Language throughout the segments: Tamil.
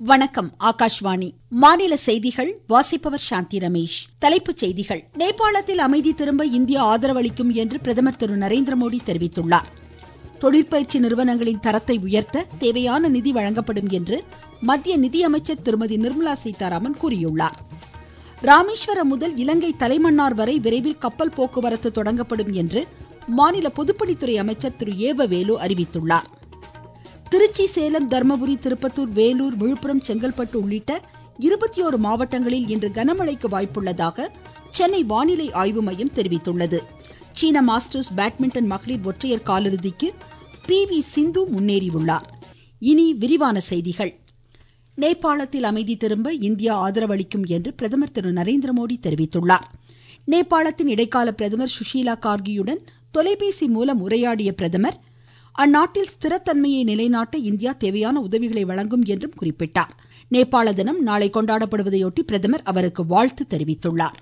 வணக்கம் ஆகாஷ்வாணி மாநில செய்திகள் வாசிப்பவர் சாந்தி ரமேஷ் தலைப்புச் செய்திகள் நேபாளத்தில் அமைதி திரும்ப இந்தியா ஆதரவளிக்கும் என்று பிரதமர் திரு நரேந்திரமோடி தெரிவித்துள்ளார் தொழிற்பயிற்சி நிறுவனங்களின் தரத்தை உயர்த்த தேவையான நிதி வழங்கப்படும் என்று மத்திய நிதியமைச்சர் திருமதி நிர்மலா சீதாராமன் கூறியுள்ளார் ராமேஸ்வரம் முதல் இலங்கை தலைமன்னார் வரை விரைவில் கப்பல் போக்குவரத்து தொடங்கப்படும் என்று மாநில பொதுப்பணித்துறை அமைச்சர் திரு ஏவ வேலு அறிவித்துள்ளார் திருச்சி சேலம் தர்மபுரி திருப்பத்தூர் வேலூர் விழுப்புரம் செங்கல்பட்டு உள்ளிட்ட இருபத்தி ஓரு மாவட்டங்களில் இன்று கனமழைக்கு வாய்ப்புள்ளதாக சென்னை வானிலை ஆய்வு மையம் தெரிவித்துள்ளது சீன மாஸ்டர்ஸ் பேட்மிண்டன் மகளிர் ஒற்றையர் காலிறுதிக்கு பி வி சிந்து முன்னேறியுள்ளார் இனி விரிவான செய்திகள் நேபாளத்தில் அமைதி திரும்ப இந்தியா ஆதரவளிக்கும் என்று பிரதமர் திரு நரேந்திரமோடி தெரிவித்துள்ளார் நேபாளத்தின் இடைக்கால பிரதமர் சுஷீலா கார்கியுடன் தொலைபேசி மூலம் உரையாடிய பிரதமர் அந்நாட்டில் ஸ்திரத்தன்மையை நிலைநாட்ட இந்தியா தேவையான உதவிகளை வழங்கும் என்றும் குறிப்பிட்டார் நேபாள தினம் நாளை கொண்டாடப்படுவதையொட்டி பிரதமர் அவருக்கு வாழ்த்து தெரிவித்துள்ளார்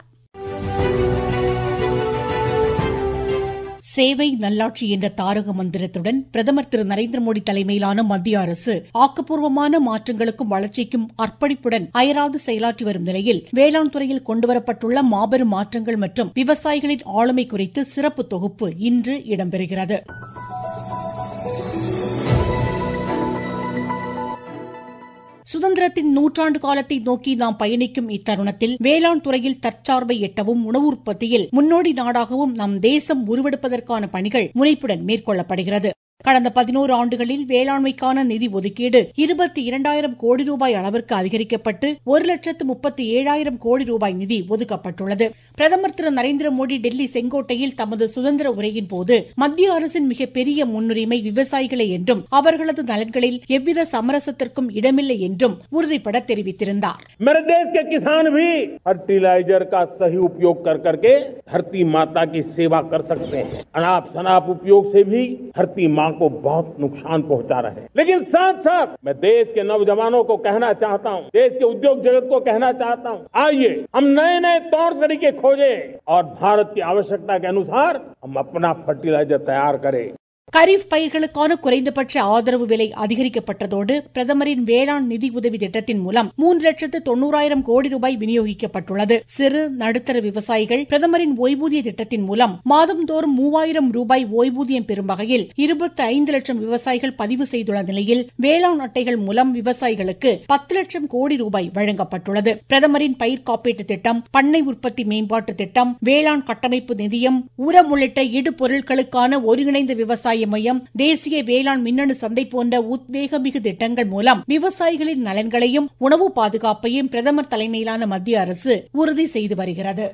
சேவை நல்லாட்சி என்ற தாரக மந்திரத்துடன் பிரதமர் திரு நரேந்திர மோடி தலைமையிலான மத்திய அரசு ஆக்கப்பூர்வமான மாற்றங்களுக்கும் வளர்ச்சிக்கும் அர்ப்பணிப்புடன் அயராது செயலாற்றி வரும் நிலையில் வேளாண் துறையில் கொண்டுவரப்பட்டுள்ள மாபெரும் மாற்றங்கள் மற்றும் விவசாயிகளின் ஆளுமை குறித்து சிறப்பு தொகுப்பு இன்று இடம்பெறுகிறது சுதந்திரத்தின் நூற்றாண்டு காலத்தை நோக்கி நாம் பயணிக்கும் இத்தருணத்தில் வேளாண் துறையில் தற்சார்பை எட்டவும் உணவு உற்பத்தியில் முன்னோடி நாடாகவும் நம் தேசம் உருவெடுப்பதற்கான பணிகள் முனைப்புடன் மேற்கொள்ளப்படுகிறது கடந்த பதினோரு ஆண்டுகளில் வேளாண்மைக்கான நிதி ஒதுக்கீடு இருபத்தி இரண்டாயிரம் கோடி ரூபாய் அளவிற்கு அதிகரிக்கப்பட்டு ஒரு லட்சத்து முப்பத்தி ஏழாயிரம் கோடி ரூபாய் நிதி ஒதுக்கப்பட்டுள்ளது பிரதமர் திரு நரேந்திர மோடி டெல்லி செங்கோட்டையில் தமது சுதந்திர உரையின் போது மத்திய அரசின் மிகப்பெரிய முன்னுரிமை விவசாயிகளே என்றும் அவர்களது நலன்களில் எவ்வித சமரசத்திற்கும் இடமில்லை என்றும் உறுதிபட தெரிவித்திருந்தார் मेरे देश के किसान भी फर्टिलाइजर का सही उपयोग कर करके धरती माता की सेवा कर सकते हैं अनाप शनाप उपयोग से भी धरती माँ को बहुत नुकसान पहुंचा रहे हैं लेकिन साथ साथ मैं देश के नौजवानों को कहना चाहता हूँ देश के उद्योग जगत को कहना चाहता हूँ आइए हम नए नए तौर तरीके खोजें और भारत की आवश्यकता के अनुसार हम अपना फर्टिलाइजर तैयार करें கரீப் பயிர்களுக்கான குறைந்தபட்ச ஆதரவு விலை அதிகரிக்கப்பட்டதோடு பிரதமரின் வேளாண் நிதி உதவி திட்டத்தின் மூலம் மூன்று லட்சத்து தொண்ணூறாயிரம் கோடி ரூபாய் விநியோகிக்கப்பட்டுள்ளது சிறு நடுத்தர விவசாயிகள் பிரதமரின் ஓய்வூதிய திட்டத்தின் மூலம் மாதந்தோறும் மூவாயிரம் ரூபாய் ஓய்வூதியம் பெறும் வகையில் இருபத்தி ஐந்து லட்சம் விவசாயிகள் பதிவு செய்துள்ள நிலையில் வேளாண் அட்டைகள் மூலம் விவசாயிகளுக்கு பத்து லட்சம் கோடி ரூபாய் வழங்கப்பட்டுள்ளது பிரதமரின் பயிர் காப்பீட்டு திட்டம் பண்ணை உற்பத்தி மேம்பாட்டு திட்டம் வேளாண் கட்டமைப்பு நிதியம் உரம் உள்ளிட்ட இடு பொருட்களுக்கான ஒருங்கிணைந்த விவசாய மையம் தேசிய வேளாண் மின்னணு சந்தை போன்ற உத்வேகமிகு திட்டங்கள் மூலம் விவசாயிகளின் நலன்களையும் உணவு பாதுகாப்பையும் பிரதமர் தலைமையிலான மத்திய அரசு உறுதி செய்து வருகிறது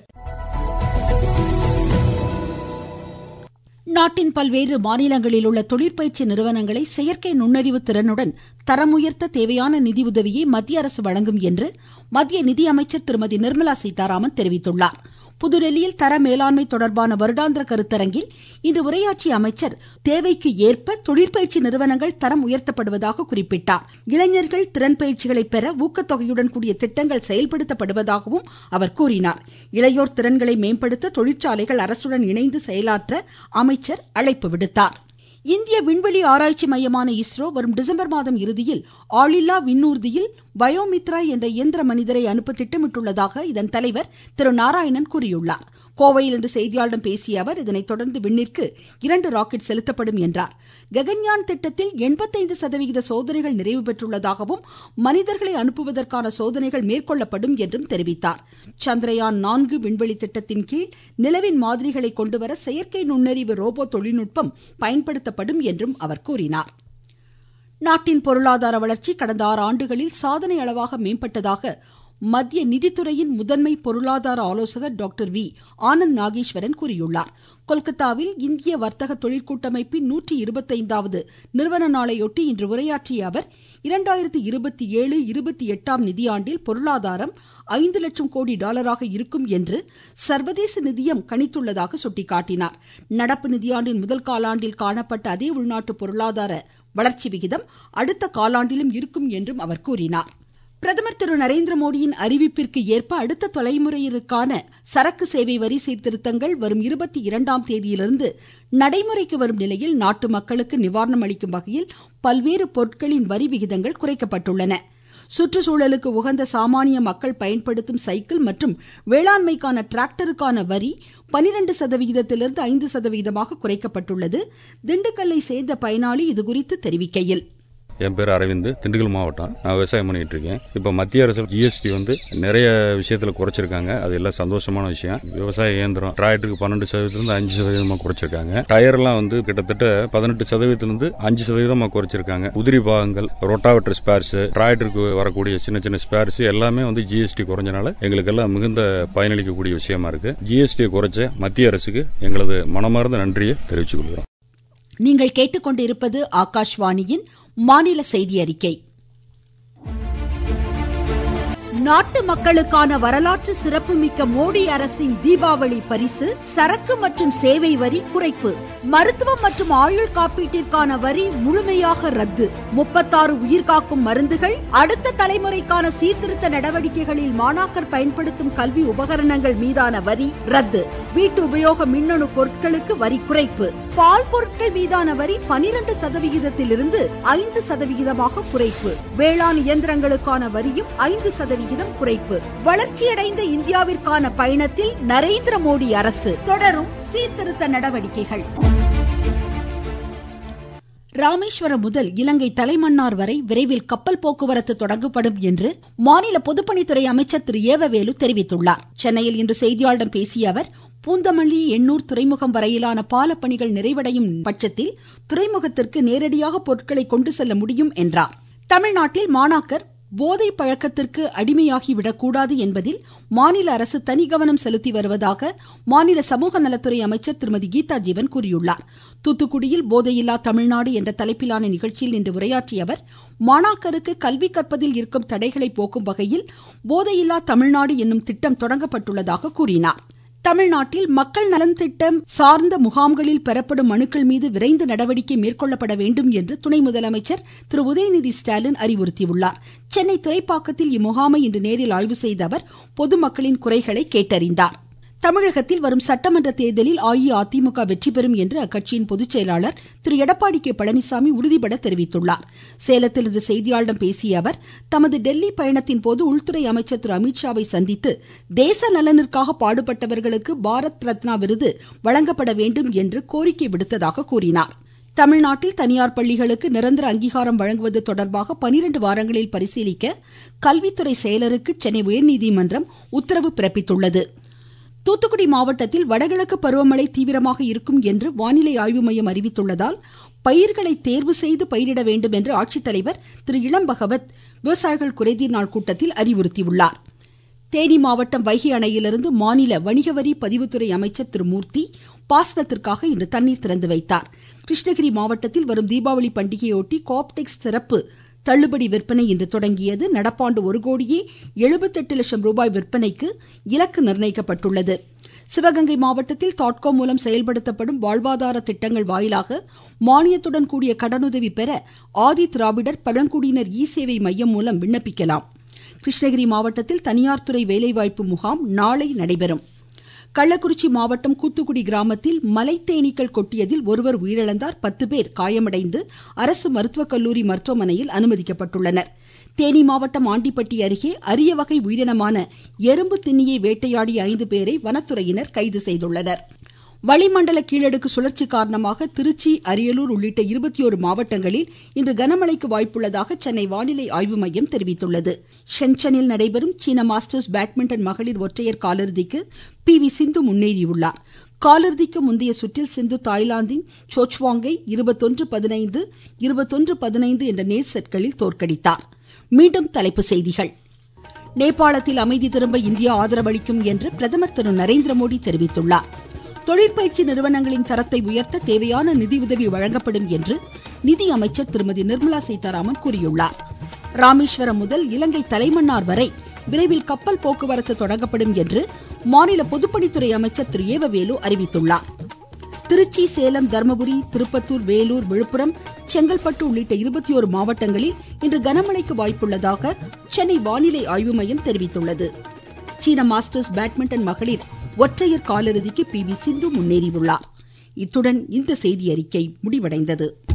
நாட்டின் பல்வேறு மாநிலங்களில் உள்ள தொழிற்பயிற்சி நிறுவனங்களை செயற்கை நுண்ணறிவு திறனுடன் தரம் உயர்த்த தேவையான நிதியுதவியை மத்திய அரசு வழங்கும் என்று மத்திய நிதியமைச்சர் திருமதி நிர்மலா சீதாராமன் தெரிவித்துள்ளார் புதுடெல்லியில் தர மேலாண்மை தொடர்பான வருடாந்திர கருத்தரங்கில் இன்று உரையாற்றிய அமைச்சர் தேவைக்கு ஏற்ப தொழிற்பயிற்சி நிறுவனங்கள் தரம் உயர்த்தப்படுவதாக குறிப்பிட்டார் இளைஞர்கள் திறன் பயிற்சிகளை பெற ஊக்கத்தொகையுடன் கூடிய திட்டங்கள் செயல்படுத்தப்படுவதாகவும் அவர் கூறினார் இளையோர் திறன்களை மேம்படுத்த தொழிற்சாலைகள் அரசுடன் இணைந்து செயலாற்ற அமைச்சர் அழைப்பு விடுத்தார் இந்திய விண்வெளி ஆராய்ச்சி மையமான இஸ்ரோ வரும் டிசம்பர் மாதம் இறுதியில் ஆளில்லா விண்ணூர்தியில் பயோமித்ரா என்ற இயந்திர மனிதரை அனுப்ப திட்டமிட்டுள்ளதாக இதன் தலைவர் திரு நாராயணன் கூறியுள்ளார் கோவையில் இன்று செய்தியாளர்களிடம் பேசிய அவர் இதனைத் தொடர்ந்து விண்ணிற்கு இரண்டு ராக்கெட் செலுத்தப்படும் என்றார் ககன்யான் திட்டத்தில் எண்பத்தைந்து சதவிகித சோதனைகள் நிறைவு பெற்றுள்ளதாகவும் மனிதர்களை அனுப்புவதற்கான சோதனைகள் மேற்கொள்ளப்படும் என்றும் தெரிவித்தார் சந்திரயான் நான்கு விண்வெளி திட்டத்தின் கீழ் நிலவின் மாதிரிகளை கொண்டுவர செயற்கை நுண்ணறிவு ரோபோ தொழில்நுட்பம் பயன்படுத்தப்படும் என்றும் அவர் கூறினார் நாட்டின் பொருளாதார வளர்ச்சி கடந்த ஆறு ஆண்டுகளில் சாதனை அளவாக மேம்பட்டதாக மத்திய நிதித்துறையின் முதன்மை பொருளாதார ஆலோசகர் டாக்டர் வி ஆனந்த் நாகேஸ்வரன் கூறியுள்ளார் கொல்கத்தாவில் இந்திய வர்த்தக தொழிற்கூட்டமைப்பின் நூற்றி இருபத்தைந்தாவது நிறுவன நாளையொட்டி இன்று உரையாற்றிய அவர் இரண்டாயிரத்தி இருபத்தி ஏழு இருபத்தி எட்டாம் நிதியாண்டில் பொருளாதாரம் ஐந்து லட்சம் கோடி டாலராக இருக்கும் என்று சர்வதேச நிதியம் கணித்துள்ளதாக சுட்டிக்காட்டினார் நடப்பு நிதியாண்டின் முதல் காலாண்டில் காணப்பட்ட அதே உள்நாட்டு பொருளாதார வளர்ச்சி விகிதம் அடுத்த காலாண்டிலும் இருக்கும் என்றும் அவர் கூறினார் பிரதமர் திரு நரேந்திர மோடியின் அறிவிப்பிற்கு ஏற்ப அடுத்த தலைமுறையினருக்கான சரக்கு சேவை வரி சீர்திருத்தங்கள் வரும் இருபத்தி இரண்டாம் தேதியிலிருந்து நடைமுறைக்கு வரும் நிலையில் நாட்டு மக்களுக்கு நிவாரணம் அளிக்கும் வகையில் பல்வேறு பொருட்களின் வரி விகிதங்கள் குறைக்கப்பட்டுள்ளன சுற்றுச்சூழலுக்கு உகந்த சாமானிய மக்கள் பயன்படுத்தும் சைக்கிள் மற்றும் வேளாண்மைக்கான டிராக்டருக்கான வரி பனிரெண்டு சதவிகிதத்திலிருந்து ஐந்து சதவிகிதமாக குறைக்கப்பட்டுள்ளது திண்டுக்கல்லை சேர்ந்த பயனாளி இதுகுறித்து தெரிவிக்கையில் என் பேர் அரவிந்த் திண்டுக்கல் மாவட்டம் நான் விவசாயம் பண்ணிட்டு இருக்கேன் இப்போ மத்திய அரசு ஜிஎஸ்டி வந்து நிறைய விஷயத்துல குறைச்சிருக்காங்க அது எல்லாம் சந்தோஷமான விஷயம் விவசாய இயந்திரம் டிராக்டருக்கு பன்னெண்டு சதவீதத்திலிருந்து அஞ்சு சதவீதமா குறைச்சிருக்காங்க டயர்லாம் வந்து கிட்டத்தட்ட பதினெட்டு சதவீதத்திலிருந்து அஞ்சு சதவீதமா குறைச்சிருக்காங்க உதிரி பாகங்கள் ரொட்டாவேட்டர் ஸ்பேர்ஸ் டிராக்டருக்கு வரக்கூடிய சின்ன சின்ன ஸ்பேர்ஸ் எல்லாமே வந்து ஜிஎஸ்டி குறைஞ்சனால எங்களுக்கு எல்லாம் மிகுந்த பயனளிக்கக்கூடிய விஷயமா இருக்கு ஜிஎஸ்டி குறைச்ச மத்திய அரசுக்கு எங்களது மனமார்ந்த நன்றியை தெரிவித்துக் கொள்கிறோம் நீங்கள் கேட்டுக்கொண்டிருப்பது ஆகாஷ்வாணியின் மாநில செய்தி அறிக்கை நாட்டு மக்களுக்கான வரலாற்று சிறப்புமிக்க மோடி அரசின் தீபாவளி பரிசு சரக்கு மற்றும் சேவை வரி குறைப்பு மருத்துவம் மற்றும் ஆயுள் காப்பீட்டிற்கான வரி முழுமையாக ரத்து முப்பத்தாறு உயிர்காக்கும் மருந்துகள் அடுத்த தலைமுறைக்கான சீர்திருத்த நடவடிக்கைகளில் மாணாக்கர் பயன்படுத்தும் கல்வி உபகரணங்கள் மீதான வரி ரத்து வீட்டு உபயோக மின்னணு பொருட்களுக்கு வரி குறைப்பு பால் பொருட்கள் மீதான வரி பனிரெண்டு சதவிகிதத்திலிருந்து ஐந்து சதவிகிதமாக குறைப்பு வேளாண் இயந்திரங்களுக்கான வரியும் ஐந்து சதவிகிதம் குறைப்பு வளர்ச்சியடைந்த இந்தியாவிற்கான பயணத்தில் நரேந்திர மோடி அரசு தொடரும் சீர்திருத்த நடவடிக்கைகள் ராமேஸ்வரம் முதல் இலங்கை தலைமன்னார் வரை விரைவில் கப்பல் போக்குவரத்து தொடங்கப்படும் என்று மாநில பொதுப்பணித்துறை அமைச்சர் திரு ஏவவேலு தெரிவித்துள்ளார் சென்னையில் இன்று செய்தியாளர்களிடம் பேசிய அவர் பூந்தமல்லி எண்ணூர் துறைமுகம் வரையிலான பாலப்பணிகள் நிறைவடையும் பட்சத்தில் துறைமுகத்திற்கு நேரடியாக பொருட்களை கொண்டு செல்ல முடியும் என்றார் தமிழ்நாட்டில் மாணாக்கர் போதை பழக்கத்திற்கு அடிமையாகிவிடக்கூடாது என்பதில் மாநில அரசு தனி கவனம் செலுத்தி வருவதாக மாநில சமூக நலத்துறை அமைச்சர் திருமதி கீதா ஜீவன் கூறியுள்ளார் தூத்துக்குடியில் போதையில்லா தமிழ்நாடு என்ற தலைப்பிலான நிகழ்ச்சியில் இன்று உரையாற்றிய அவர் மாணாக்கருக்கு கல்வி கற்பதில் இருக்கும் தடைகளை போக்கும் வகையில் போதையில்லா தமிழ்நாடு என்னும் திட்டம் தொடங்கப்பட்டுள்ளதாக கூறினார் தமிழ்நாட்டில் மக்கள் நலன் திட்டம் சார்ந்த முகாம்களில் பெறப்படும் மனுக்கள் மீது விரைந்து நடவடிக்கை மேற்கொள்ளப்பட வேண்டும் என்று துணை முதலமைச்சர் திரு உதயநிதி ஸ்டாலின் அறிவுறுத்தியுள்ளார் சென்னை துறைப்பாக்கத்தில் இம்முகாமை இன்று நேரில் ஆய்வு செய்த அவர் பொதுமக்களின் குறைகளை கேட்டறிந்தார் தமிழகத்தில் வரும் சட்டமன்ற தேர்தலில் அஇஅதிமுக வெற்றி பெறும் என்று அக்கட்சியின் பொதுச் செயலாளர் திரு எடப்பாடி கே பழனிசாமி உறுதிபட தெரிவித்துள்ளார் சேலத்தில் இன்று செய்தியாளர்களிடம் பேசிய அவர் தமது டெல்லி பயணத்தின் போது உள்துறை அமைச்சர் திரு அமித்ஷாவை சந்தித்து தேச நலனிற்காக பாடுபட்டவர்களுக்கு பாரத் ரத்னா விருது வழங்கப்பட வேண்டும் என்று கோரிக்கை விடுத்ததாக கூறினார் தமிழ்நாட்டில் தனியார் பள்ளிகளுக்கு நிரந்தர அங்கீகாரம் வழங்குவது தொடர்பாக பனிரெண்டு வாரங்களில் பரிசீலிக்க கல்வித்துறை செயலருக்கு சென்னை உயர்நீதிமன்றம் உத்தரவு பிறப்பித்துள்ளது தூத்துக்குடி மாவட்டத்தில் வடகிழக்கு பருவமழை தீவிரமாக இருக்கும் என்று வானிலை ஆய்வு மையம் அறிவித்துள்ளதால் பயிர்களை தேர்வு செய்து பயிரிட வேண்டும் என்று ஆட்சித்தலைவர் திரு இளம்பகவத் விவசாயிகள் குறைதீர் நாள் கூட்டத்தில் அறிவுறுத்தியுள்ளார் தேனி மாவட்டம் வைகை அணையிலிருந்து மாநில வணிக வரி பதிவுத்துறை அமைச்சர் திரு மூர்த்தி பாசனத்திற்காக இன்று தண்ணீர் திறந்து வைத்தார் கிருஷ்ணகிரி மாவட்டத்தில் வரும் தீபாவளி பண்டிகையொட்டி கோப்டெக்ஸ் சிறப்பு தள்ளுபடி விற்பனை இன்று தொடங்கியது நடப்பாண்டு ஒரு கோடியே எழுபத்தெட்டு லட்சம் ரூபாய் விற்பனைக்கு இலக்கு நிர்ணயிக்கப்பட்டுள்ளது சிவகங்கை மாவட்டத்தில் தாட்கோ மூலம் செயல்படுத்தப்படும் வாழ்வாதார திட்டங்கள் வாயிலாக மானியத்துடன் கூடிய கடனுதவி பெற ஆதி திராவிடர் பழங்குடியினர் இ சேவை மையம் மூலம் விண்ணப்பிக்கலாம் கிருஷ்ணகிரி மாவட்டத்தில் தனியார் துறை வேலைவாய்ப்பு முகாம் நாளை நடைபெறும் கள்ளக்குறிச்சி மாவட்டம் கூத்துக்குடி கிராமத்தில் மலைத்தேனீக்கள் கொட்டியதில் ஒருவர் உயிரிழந்தார் பத்து பேர் காயமடைந்து அரசு மருத்துவக் கல்லூரி மருத்துவமனையில் அனுமதிக்கப்பட்டுள்ளனர் தேனி மாவட்டம் ஆண்டிப்பட்டி அருகே அரிய வகை உயிரினமான எறும்பு திண்ணியை வேட்டையாடிய ஐந்து பேரை வனத்துறையினர் கைது செய்துள்ளனர் வளிமண்டல கீழடுக்கு சுழற்சி காரணமாக திருச்சி அரியலூர் உள்ளிட்ட இருபத்தி ஒரு மாவட்டங்களில் இன்று கனமழைக்கு வாய்ப்புள்ளதாக சென்னை வானிலை ஆய்வு மையம் தெரிவித்துள்ளது ஷென்சனில் நடைபெறும் சீன மாஸ்டர்ஸ் பேட்மிண்டன் மகளிர் ஒற்றையர் காலிறுதிக்கு பி வி சிந்து முன்னேறியுள்ளார் காலிறுதிக்கு முந்தைய சுற்றில் சிந்து தாய்லாந்தின் சோச்வாங்கை இருபத்தொன்று பதினைந்து இருபத்தொன்று பதினைந்து என்ற நேர் செட்களில் தோற்கடித்தார் மீண்டும் தலைப்புச் செய்திகள் நேபாளத்தில் அமைதி திரும்ப இந்தியா ஆதரவளிக்கும் என்று பிரதமர் திரு நரேந்திர மோடி தெரிவித்துள்ளார் தொழிற்பயிற்சி நிறுவனங்களின் தரத்தை உயர்த்த தேவையான நிதியுதவி வழங்கப்படும் என்று நிதி அமைச்சர் திருமதி நிர்மலா சீதாராமன் கூறியுள்ளார் ராமேஸ்வரம் முதல் இலங்கை தலைமன்னார் வரை விரைவில் கப்பல் போக்குவரத்து தொடங்கப்படும் என்று மாநில பொதுப்பணித்துறை அமைச்சர் திரு ஏவவேலு அறிவித்துள்ளார் திருச்சி சேலம் தர்மபுரி திருப்பத்தூர் வேலூர் விழுப்புரம் செங்கல்பட்டு உள்ளிட்ட இருபத்தி ஒரு மாவட்டங்களில் இன்று கனமழைக்கு வாய்ப்புள்ளதாக சென்னை வானிலை ஆய்வு மையம் தெரிவித்துள்ளது சீன மாஸ்டர்ஸ் பேட்மிண்டன் மகளிர் ஒற்றையர் காலிறுதிக்கு பி வி சிந்து முன்னேறியுள்ளார் இத்துடன் இந்த செய்தியறிக்கை முடிவடைந்தது